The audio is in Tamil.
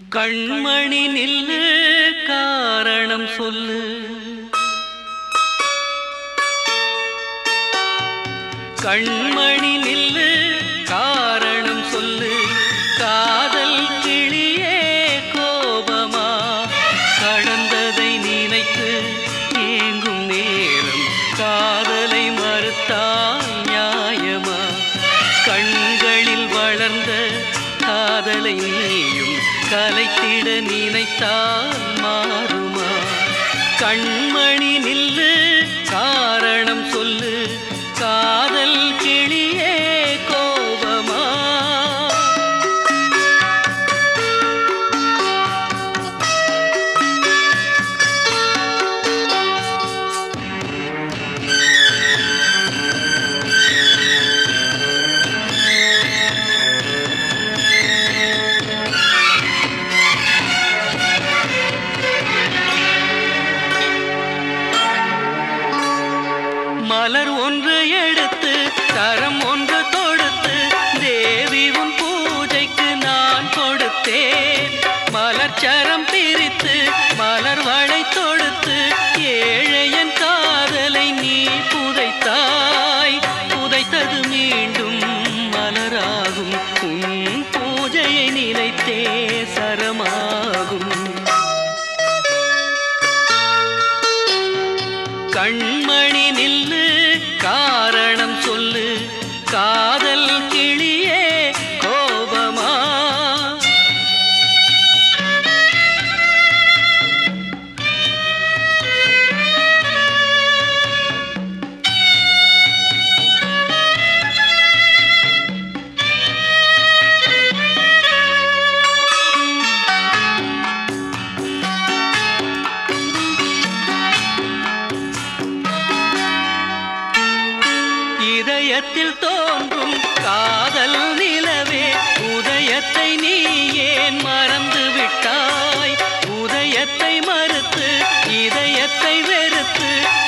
கண்மணி நில்லு காரணம் சொல்லு கண்மணி நில்லு காரணம் சொல்லு காதல் கிளியே கோபமா கடந்ததை நினைத்து ஏங்கும் நேரம் காதலை மறுத்தால் நியாயமா கண்களில் வளர்ந்த காதலை நீயும் கலைத்திட நினைத்தால் மாறுமா கண்மணி நில்லு காரணம் சொல்லு காதல் கிளியே கோபமா மலர் ஒன்று எடுத்து கரம் ஒன்று தொடுத்து தேவி உன் பூஜைக்கு நான் கொடுத்தேன் மலர்ச்சரம் பிரித்து மலர் வளை தொடுத்து ஏழையன் காதலை நீ புதைத்தாய் புதைத்தது மீண்டும் மலராகும் உன் பூஜையை நினைத்தே சரமாகும் கண்மணி நில்லு காரணம் சொல்லு காதல் கிளியே கோபமா இதயத்தில் தோன்றும் காதல் நிலவே உதயத்தை நீ ஏன் மறந்து விட்டாய் உதயத்தை மறுத்து இதயத்தை வெறுத்து